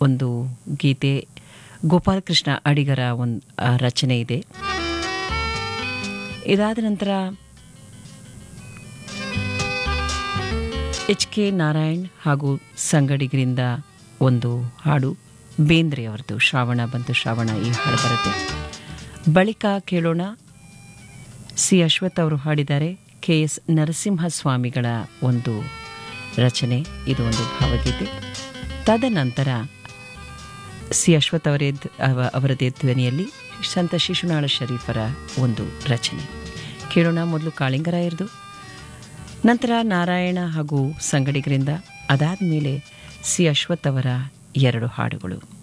ಒಂದು ಗೀತೆ ಗೋಪಾಲಕೃಷ್ಣ ಅಡಿಗರ ಒಂದು ರಚನೆ ಇದೆ ಇದಾದ ನಂತರ ಎಚ್ ಕೆ ನಾರಾಯಣ್ ಹಾಗೂ ಸಂಗಡಿಗರಿಂದ ಒಂದು ಹಾಡು ಬೇಂದ್ರೆ ಅವರದು ಶ್ರಾವಣ ಬಂತು ಶ್ರಾವಣ ಈ ಹಾಡು ಬರುತ್ತೆ ಬಳಿಕ ಕೇಳೋಣ ಸಿ ಅಶ್ವಥ್ ಅವರು ಹಾಡಿದ್ದಾರೆ ಕೆ ಎಸ್ ನರಸಿಂಹಸ್ವಾಮಿಗಳ ಒಂದು ರಚನೆ ಇದು ಒಂದು ಭಾವಗೀತೆ ತದನಂತರ ಸಿ ಅಶ್ವಥ್ ಅವರೇ ಅವ- ಅವರದೇ ಧ್ವನಿಯಲ್ಲಿ ಸಂತ ಶಿಶುನಾಳ ಶರೀಫರ ಒಂದು ರಚನೆ ಕೇಳೋಣ ಮೊದಲು ಕಾಳಿಂಗರಾಯರ್ದು ನಂತರ ನಾರಾಯಣ ಹಾಗೂ ಸಂಗಡಿಗರಿಂದ ಅದಾದ ಮೇಲೆ ಸಿ ಅಶ್ವಥ್ ಅವರ ಎರಡು ಹಾಡುಗಳು